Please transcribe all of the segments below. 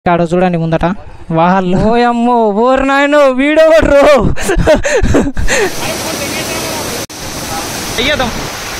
ఆడ చూడండి ముందట వాళ్ళు ఓయమ్మో ఓరు నాయన వీడెవడ్రు అయ్యేద్దాం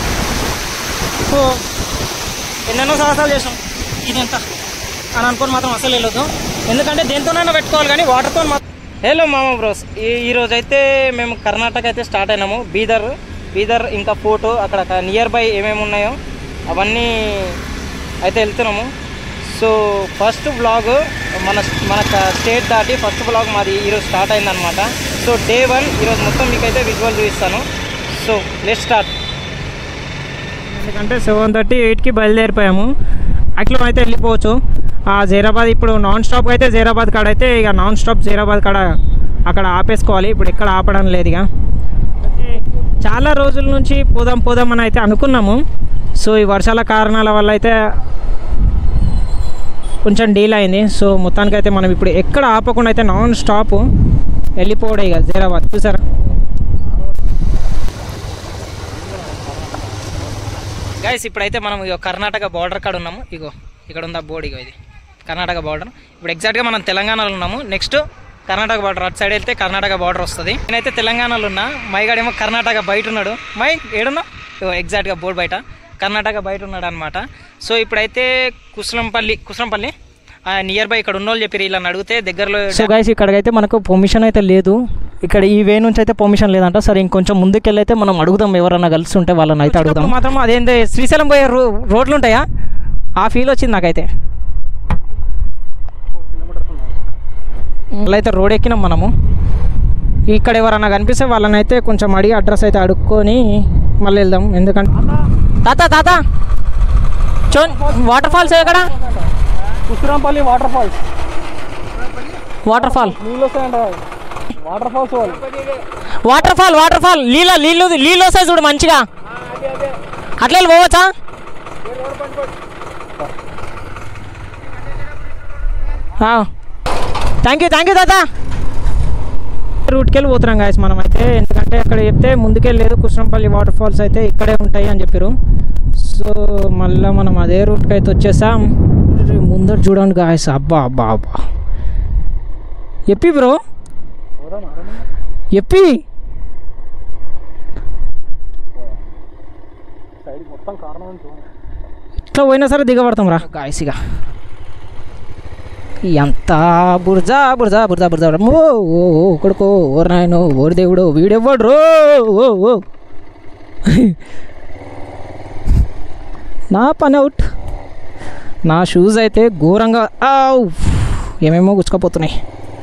ఓ ఎన్నెన్నో సాహసాలు చేసాం ఇదంతా అని అనుకొని మాత్రం అసలు వెళ్ళొద్దు ఎందుకంటే దేంతోనైనా పెట్టుకోవాలి కానీ వాటర్తో మాత్రం హలో మామ బ్రోస్ ఈ ఈరోజు అయితే మేము కర్ణాటక అయితే స్టార్ట్ అయినాము బీదర్ బీదర్ ఇంకా ఫోటో అక్కడ నియర్ బై ఏమేమి ఉన్నాయో అవన్నీ అయితే వెళ్తున్నాము సో ఫస్ట్ బ్లాగ్ మన మన స్టేట్ దాటి ఫస్ట్ బ్లాగ్ మాది ఈరోజు స్టార్ట్ అయిందనమాట సో డే వన్ ఈరోజు మొత్తం మీకైతే విజువల్ చూపిస్తాను సో లెట్ స్టార్ట్ ఎందుకంటే సెవెన్ థర్టీ ఎయిట్కి బయలుదేరిపోయాము అట్లా అయితే వెళ్ళిపోవచ్చు ఆ జైరాబాద్ ఇప్పుడు నాన్ స్టాప్ అయితే జైరాబాద్ కాడ అయితే ఇక నాన్ స్టాప్ జైరాబాద్ కాడ అక్కడ ఆపేసుకోవాలి ఇప్పుడు ఎక్కడ ఆపడం లేదు ఇక అయితే చాలా రోజుల నుంచి పోదాం పోదాం అని అయితే అనుకున్నాము సో ఈ వర్షాల కారణాల వల్ల అయితే కొంచెం డీల్ అయింది సో మొత్తానికి అయితే మనం ఇప్పుడు ఎక్కడ ఆపకుండా అయితే నాన్ స్టాప్ వెళ్ళిపోవడే ఇక జైరాబాద్ చూసారా గైస్ ఇప్పుడైతే మనం ఇగో కర్ణాటక బార్డర్ కాడ ఉన్నాము ఇగో ఇక్కడ ఉందా బోర్డు ఇగో ఇది కర్ణాటక బార్డర్ ఇప్పుడు ఎగ్జాక్ట్గా మనం తెలంగాణలో ఉన్నాము నెక్స్ట్ కర్ణాటక బార్డర్ అటు సైడ్ వెళ్తే కర్ణాటక బార్డర్ వస్తుంది నేనైతే తెలంగాణలో ఉన్నా మైగాడేమో కర్ణాటక బయట ఉన్నాడు మై ఏడున్నా ఇగో ఎగ్జాక్ట్గా బోర్డు బయట కర్ణాటక బయట ఉన్నాడు అనమాట సో ఇప్పుడైతే కుసలంపల్లి కుసలంపల్లి నియర్ బై ఇక్కడ ఉన్నోళ్ళు చెప్పి ఇలా అడిగితే దగ్గరలో సో గైస్ ఇక్కడికైతే మనకు పర్మిషన్ అయితే లేదు ఇక్కడ ఈ వే నుంచి అయితే పర్మిషన్ లేదంట సరే ఇంకొంచెం ముందుకెళ్ళి అయితే మనం అడుగుదాం ఎవరన్నా కలిసి ఉంటే వాళ్ళని అయితే అడుగుదాం మాత్రం అదేంటి శ్రీశైలం పోయే రో రోడ్లు ఉంటాయా ఆ ఫీల్ వచ్చింది నాకైతే అలా అయితే రోడ్ ఎక్కినాం మనము ఇక్కడ ఎవరన్నా కనిపిస్తే వాళ్ళని అయితే కొంచెం అడిగి అడ్రస్ అయితే అడుక్కొని మళ్ళీ వెళ్దాం ఎందుకంటే తాత తాత చో వాటర్ ఫాల్స్ ఎక్కడ Kusurampalli water falls water fall నీళ్ళు వస్తాయంట వాటర్ ఫాల్స్ వాళ్ళు వాటర్ ఫాల్ వాటర్ ఫాల్ నీళ్ళ నీళ్ళు నీళ్ళు వస్తాయి చూడు మంచిగా అట్లా వెళ్ళి పోవచ్చా థ్యాంక్ యూ థ్యాంక్ యూ దాదా రూట్కి వెళ్ళి పోతున్నాం గాయస్ మనం అయితే ఎందుకంటే అక్కడ చెప్తే ముందుకెళ్ళలేదు కృష్ణంపల్లి వాటర్ ఫాల్స్ అయితే ఇక్కడే ఉంటాయి అని చెప్పారు సో మళ్ళీ మనం అదే రూట్కి అయితే వచ్చేసాం ముందర చూడండి గాయస్ అబ్బా అబ్బా అబ్బా ఎప్పి బ్రో ఎప్పి సైడ్ మొత్తం కారణం అని చూడండి ఇట్లా పోయినా సరే దిగబడతాం రా గాయసిగా ఎంత బుర్జా బుర్జా బుర్జా బుర్జా ఓ ఓ ఓ కొడుకో ఓరు నాయన ఓరు దేవుడు వీడెవ్వడు రో ఓ ఓ నా పని అవుట్ నా షూస్ అయితే ఘోరంగా ఆవ్ ఏమేమో గుచ్చుకపోతున్నాయి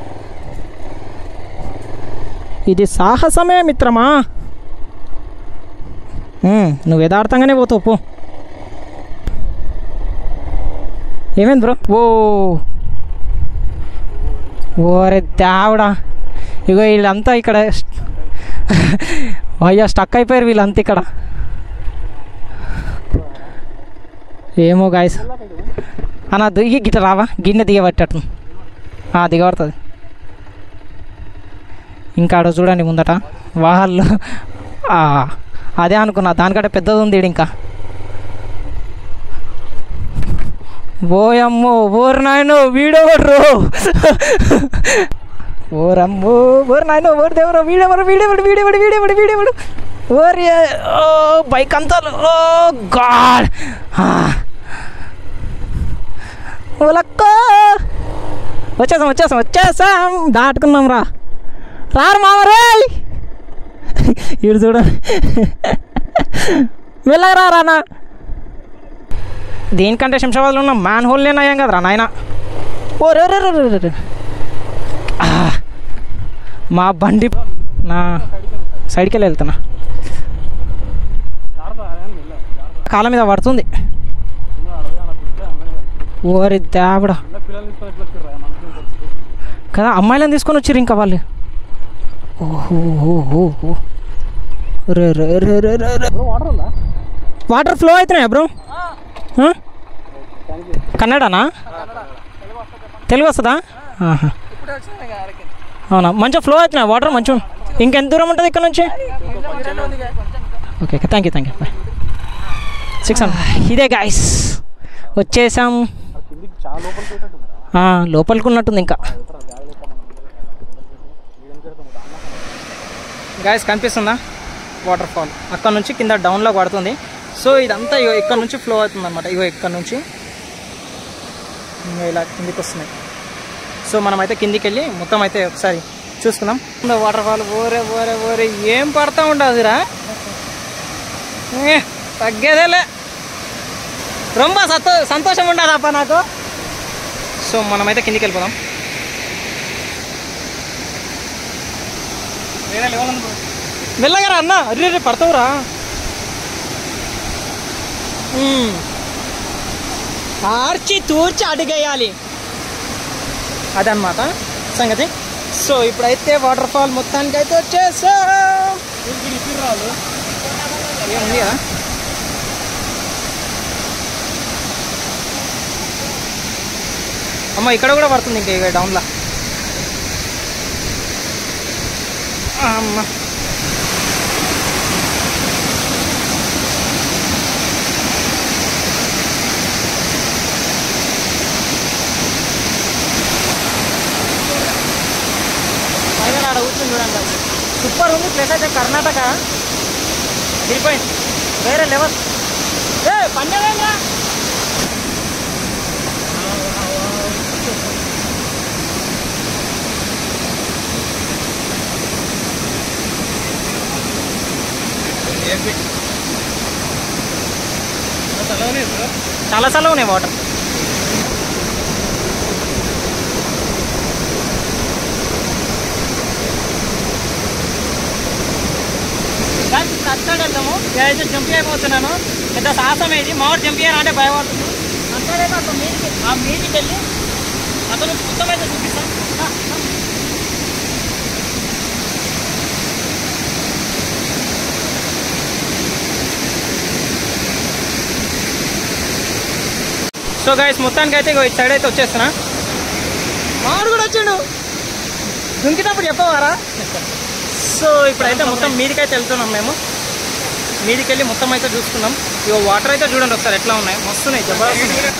ఇది సాహసమే మిత్రమా ఉమ్, నువ్వు యథార్థంగానే పోతావు పో ఏమైంది బ్రో ఓ ఓరే దావుడా ఇగో వీళ్ళంతా ఇక్కడ అయ్యా స్టక్ అయిపోయారు వీళ్ళంతా ఇక్కడ ఏమో గాయస్ అన్న దిగి గిట్ట రావా గిన్నె దిగబట్టట్టు దిగబడుతుంది ఇంకా ఆడ చూడండి ముందట వాళ్ళు ఆ, అదే అనుకున్నా దానికంటే పెద్దది ఉంది ఈడ ఇంకా ఓయమ్మో ఓరు నాయన వీడెవరు ఓరమ్మో ఓరు నాయన ఓరు దేవరు వీడెవరు వీడెవడు వీడెవడు వీడెవడు వీడెవడు ఓరి ఓ బైక్ అంతా ఓ గాడ్ ఓలక్క వచ్చేసాం వచ్చేసాం వచ్చేసాం దాటుకున్నాం రా రారు మామరే ఇడు చూడండి వెళ్ళరా రానా దేనికంటే శంషాబాద్లో ఉన్న మ్యాన్ హోల్ నేను అయ్యాం కదరా నాయన ఓ రే రే రే రే రే రే. ఆ, మా బండి నా సైడ్కి వెళ్ళి వెళ్తున్నా కాళ్ళ మీద పడుతుంది ఓరి దాబడా పిల్లలు తీసుకొని ఎట్లా వచ్చారు మనసులో తెలుసు కదా అమ్మాయిలను తీసుకొని వచ్చారు ఇంకా వాళ్ళు ఓహో ఓహో ఓహో. రే రే రే రే రే రే బ్రో వాటర్ ఉందా వాటర్ ఫ్లో అవుతున్నాయా బ్రో ఆ? కన్నడనా తెలుగు వస్తుందా ఆహా. అవునా మంచిగా ఫ్లో అవుతున్నాయి వాటర్ మంచిగా ఇంకెంత దూరం ఉంటుంది ఇక్కడ నుంచి okay okay thank you thank you bye six hundred ఇదే గాయస్ వచ్చేసాం కిందికి చాలా లోపలికి పోయేటట్టు ఆ, లోపలికి ఉన్నట్టుంది ఇంకా గాయస్ కనిపిస్తుందా వాటర్ ఫాల్ అక్కడ నుంచి కింద డౌన్లో పడుతుంది సో ఇదంతా ఇగో ఇక్కడ నుంచి ఫ్లో అవుతుంది అనమాట ఇగో ఇక్కడ నుంచి ఇంకా ఇలా కిందికి వస్తున్నాయి సో మనమైతే కిందికి వెళ్ళి మొత్తం అయితే ఒకసారి చూసుకుందాం వాటర్ ఫాల్ ఓరే ఓరే ఓరే ఏం పడతా ఉండదురా ఏ, తగ్గేదేలే రొంబ సతో సంతోషం ఉండదప్ప నాకు సో మనమైతే కిందికి వెళ్ళిపోదాం వేరే లెవెల్ ఉంది bro. మెల్లగా రా అన్న అరే రే పడతావురా మ్మ్. ఆర్చి తూర్చి అడిగేయాలి అదనమాట సంగతి సో ఇప్పుడైతే వాటర్ ఫాల్ మొత్తానికి అయితే వచ్చేసా వీళ్ళకి రిపీట్ రాదు ఏముంది కదా అమ్మ ఇక్కడ కూడా పడుతుంది ఇంకా ఇక డౌన్లో అమ్మ పైన ఆడ కూర్చొని చూడండి సూపర్ ఉంది ప్లేస్ అయితే కర్ణాటక వెళ్ళిపోయింది వేరే లెవెల్ ఏ పండగ చల్లగానే ఉంది bro. చాలా చల్లగా ఉన్నాయి వాటర్ అక్కడ వెళ్దాము నేనైతే జంప్ అయిపోతున్నాను పెద్ద సాహసం ఇది మామిడి జంప్ చేయాలంటే భయపడుతుంది అక్కడైతే అక్కడ మీదికి ఆ మీదికి వెళ్ళి అతను మొత్తం అయితే చూపిస్తాను రా, రా. సో గైస్ మొత్తానికి అయితే ఇగో ఇటు సైడ్ అయితే వచ్చేస్తున్నా మామిడి కూడా వచ్చిండు దుంకినప్పుడు చెప్పవారా సో ఇప్పుడైతే మొత్తం మీదికైతే వెళ్తున్నాం మేము మీదికి వెళ్ళి మొత్తం అయితే చూసుకున్నాం ఇగో వాటర్ అయితే చూడండి ఒకసారి ఎట్లా ఉన్నాయి మస్తున్నాయి జబర్దస్త్ ఉన్నాయి.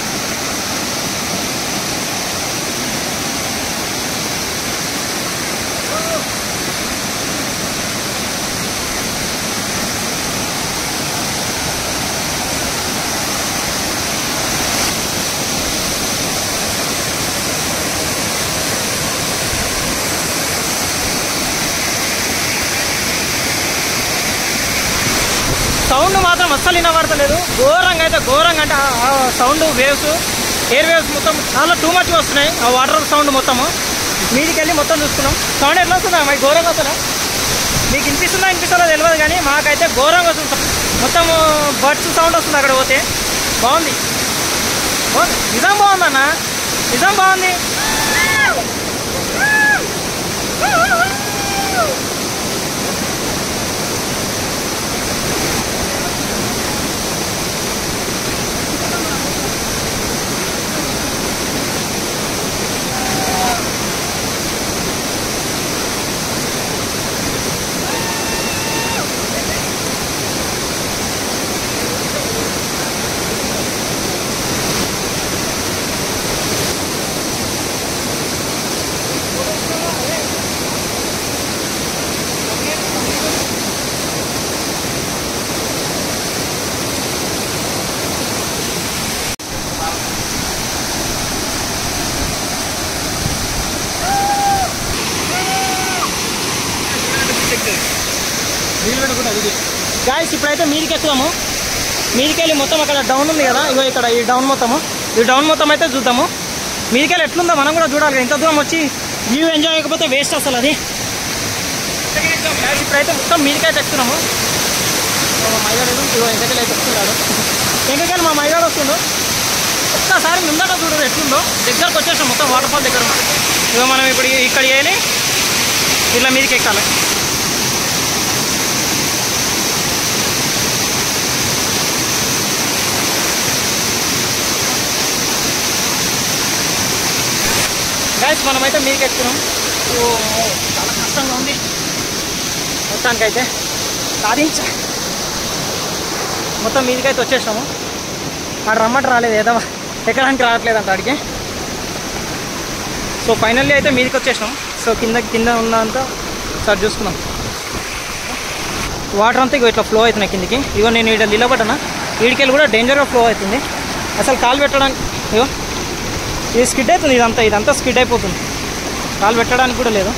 సౌండ్ మాత్రం అస్సలు వినబడతలేదు ఘోరంగా అయితే ఘోరంగా అంటే ఆ- ఆ సౌండ్ వేవ్స్ ఎయిర్ వేవ్స్ మొత్తం చాలా టూ మచ్ వస్తున్నాయి ఆ వాటర్ సౌండ్ మొత్తము మీదికి వెళ్ళి మొత్తం చూసుకున్నాం సౌండ్ ఎట్లా వస్తుందా మరి ఘోరంగా వస్తుందా మీకు వినిపిస్తుందా వినిపిస్తుందో తెలియదు కానీ మాకైతే ఘోరంగా వస్తుంది మొత్తం బర్డ్స్ సౌండ్ వస్తుంది అక్కడ పోతే బాగుంది బాగుంది నిజం బాగుందన్న నిజం బాగుంది నీళ్ళు పెట్టుకుంటే అది గాయస్ ఇప్పుడైతే మీదికి ఎక్కుదాము మీదికి వెళ్ళి మొత్తం అక్కడ డౌన్ ఉంది కదా ఇగో ఇక్కడ ఈ డౌన్ మొత్తము ఈ డౌన్ మొత్తం అయితే చూద్దాము మీదికి వెళ్ళి ఎట్లుందో మనం కూడా చూడాలి కదా. ఇంత దూరం వచ్చి వ్యూ ఎంజాయ్ చేయకపోతే వేస్ట్ అసలు అది Guys, ఇప్పుడైతే మొత్తం మీదికి అయితే ఎక్కుతున్నాము ఇగో మా మైగాడు ఏదో ఇగో ఎంతకెళ్ళి అయితే వస్తున్నాడు ఎంకకెళ్ళి మా మైగాడు వస్తుండు ఒక్కసారి ముందట చూడు ఎట్లుందో దగ్గరకు వచ్చేసాం మొత్తం వాటర్ ఫాల్ దగ్గర ఉన్నాం. ఇగో మనం ఇప్పుడు ఇక్కడ వెళ్ళి ఇట్లా మీదికి ఎక్కాలి గైస్ మనమైతే మీకు ఎక్కుతున్నాం ఓ చాలా కష్టంగా ఉంది మొత్తానికైతే సాధించ మొత్తం మీదికైతే వచ్చేసాము ఆడ రమ్మంటే రాలేదు ఏదో ఎక్కడానికి రావట్లేదు అంట ఆడికి సో ఫైనల్లీ అయితే మీదకి వచ్చేసినాం సో కింద కింద ఉన్నంతా సార్ చూసుకున్నాం వాటర్ అంతా ఇగో ఇట్లా ఫ్లో అవుతున్నాయి కిందికి ఇగో నేను ఇక్కడ నిలబడ్డానా వీడికెళ్ళి కూడా డేంజర్గా ఫ్లో అవుతుంది అసలు కాలు పెట్టడానికి ఇగో ఇది స్కిడ్ అవుతుంది ఇదంతా ఇదంతా స్కిడ్ అయిపోతుంది కాలు పెట్టడానికి కూడా లేదు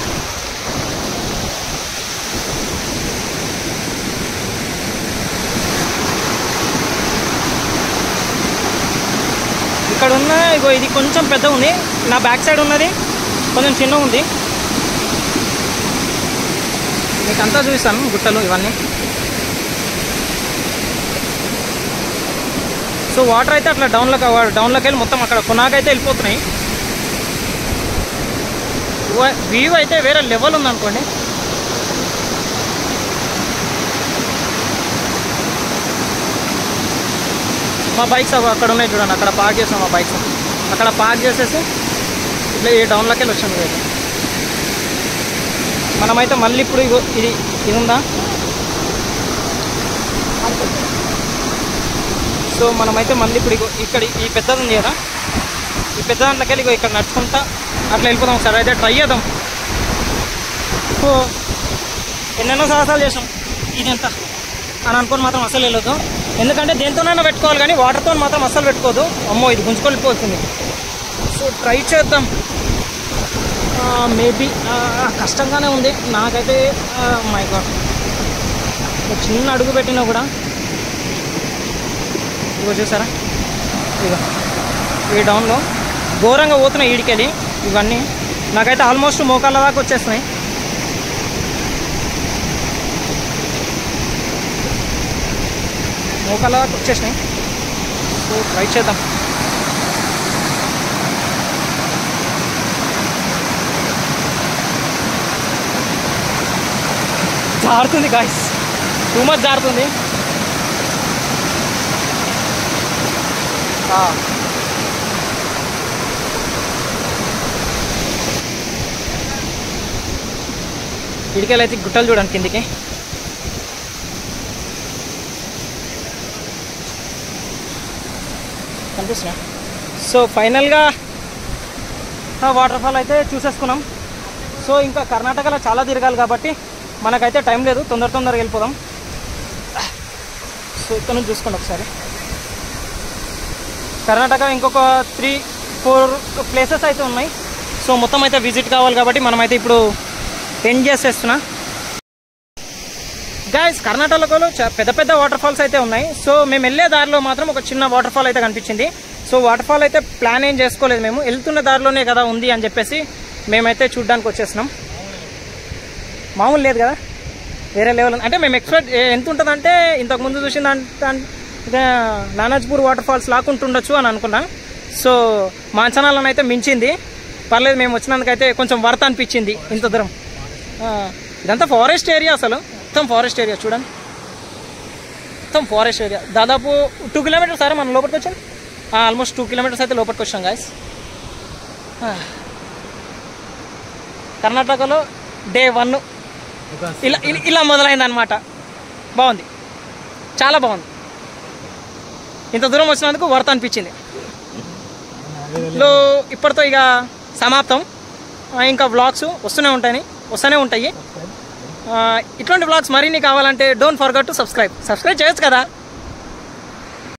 ఇక్కడ ఉన్న ఇగో ఇది కొంచెం పెద్ద ఉంది నా బ్యాక్ సైడ్ ఉన్నది కొంచెం చిన్న ఉంది మీకు అంతా చూపిస్తాను గుట్టలు ఇవన్నీ సో వాటర్ అయితే అట్లా డౌన్లోకి డౌన్లోకి వెళ్ళి మొత్తం అక్కడ కొనాకైతే వెళ్ళిపోతున్నాయి వ్యూ అయితే వేరే లెవెల్ ఉంది అనుకోండి మా బైక్స్ అవి అక్కడ ఉన్నాయి చూడండి అక్కడ పార్క్ చేసాం మా బైక్స్ అక్కడ పార్క్ చేసేసి ఇట్లా ఈ డౌన్లోకి వెళ్ళి వచ్చాము ఇదైతే మనమైతే మళ్ళీ ఇప్పుడు ఇగో ఇది ఇది ఉందా సో మనమైతే మళ్ళీ ఇప్పుడు ఇగో ఇక్కడ ఈ పెద్దది ఉంది కదా ఈ పెద్ద దాంట్లోకి వెళ్ళి ఇగో ఇక్కడ నడుచుకుంటా అట్లా వెళ్ళిపోదాం ఒకసారి అయితే ట్రై చేద్దాం సో ఎన్నెన్నో సాహసాలు చేసాం ఇది ఎంత అని అనుకొని మాత్రం అసలు వెళ్ళదు ఎందుకంటే దేంతోనైనా పెట్టుకోవాలి కానీ వాటర్తో మాత్రం అస్సలు పెట్టుకోదు అమ్మో ఇది గుంజుకొల్లిపోతుంది సో ట్రై చేద్దాం మేబీ కష్టంగానే ఉంది నాకైతే మై గాడ్ ఒక చిన్న అడుగు పెట్టినా కూడా ఇగో చూసారా ఇగో ఈ డౌన్లో ఘోరంగా పోతున్నాయి ఈడికెళ్ళి ఇవన్నీ నాకైతే ఆల్మోస్ట్ మోకాళ్ళ దాకా వచ్చేస్తున్నాయి మోకాళ్ళ దాకా వచ్చేసినాయి సో ట్రై చేద్దాం జారుతుంది గాయస్ టూ మచ్ జారుతుంది ఆ. ఇడికెళ్ళైతే గుట్టలు చూడండి కిందికి కనిపిస్తున్నా సో ఫైనల్గా వాటర్ ఫాల్ అయితే చూసేసుకున్నాం సో ఇంకా కర్ణాటకలో చాలా తిరగాలి కాబట్టి మనకైతే టైం లేదు తొందర తొందరగా వెళ్ళిపోదాం సో ఇక్కడ నుంచి చూసుకోండి ఒకసారి కర్ణాటక ఇంకొక త్రీ ఫోర్ ప్లేసెస్ అయితే ఉన్నాయి సో మొత్తం అయితే విజిట్ కావాలి కాబట్టి మనమైతే ఇప్పుడు ఎండ్ చేసేస్తున్నా గాయస్ కర్ణాటకలో చ- పెద్ద పెద్ద వాటర్ ఫాల్స్ అయితే ఉన్నాయి సో మేము వెళ్ళే దారిలో మాత్రం ఒక చిన్న వాటర్ ఫాల్ అయితే కనిపించింది సో వాటర్ ఫాల్ అయితే ప్లాన్ ఏం చేసుకోలేదు మేము వెళ్తున్న దారిలోనే కదా ఉంది అని చెప్పేసి మేమైతే చూడ్డానికి వచ్చేసినాం మామూలు లేదు కదా వేరే లెవెల్ అంటే మేము ఎక్స్పెక్ట్ ఎంత ఉంటుందంటే ఇంతకు ముందు చూసిన అంటే నానాజ్పూర్ వాటర్ ఫాల్స్ లాక్కుంటుండొచ్చు అని అనుకున్నా సో మా అంచనాలను అయితే మించింది పర్లేదు మేము వచ్చినందుకైతే కొంచెం వర్త్ అనిపించింది ఇంత దూరం ఆ, ఇదంతా ఫారెస్ట్ ఏరియా అసలు మొత్తం ఫారెస్ట్ ఏరియా చూడండి మొత్తం ఫారెస్ట్ ఏరియా దాదాపు టూ కిలోమీటర్స్ సార్ మనం లోపలికి వచ్చాం ఆల్మోస్ట్ టూ కిలోమీటర్స్ అయితే లోపలికి వచ్చాం గాయస్ కర్ణాటకలో డే వన్ ఇలా ఇలా- ఇలా మొదలైంది అనమాట బాగుంది చాలా బాగుంది ఇంత దూరం వచ్చినందుకు వర్త్ అనిపించింది లో ఇప్పటితో ఇక సమాప్తం ఆ, ఇంకా వ్లాగ్స్ వస్తూనే ఉంటాయి వస్తూనే ఉంటాయి ఆ, ఇట్లాంటి వ్లాగ్స్ మరిన్ని కావాలంటే don't forget to subscribe subscribe చేయొచ్చు కదా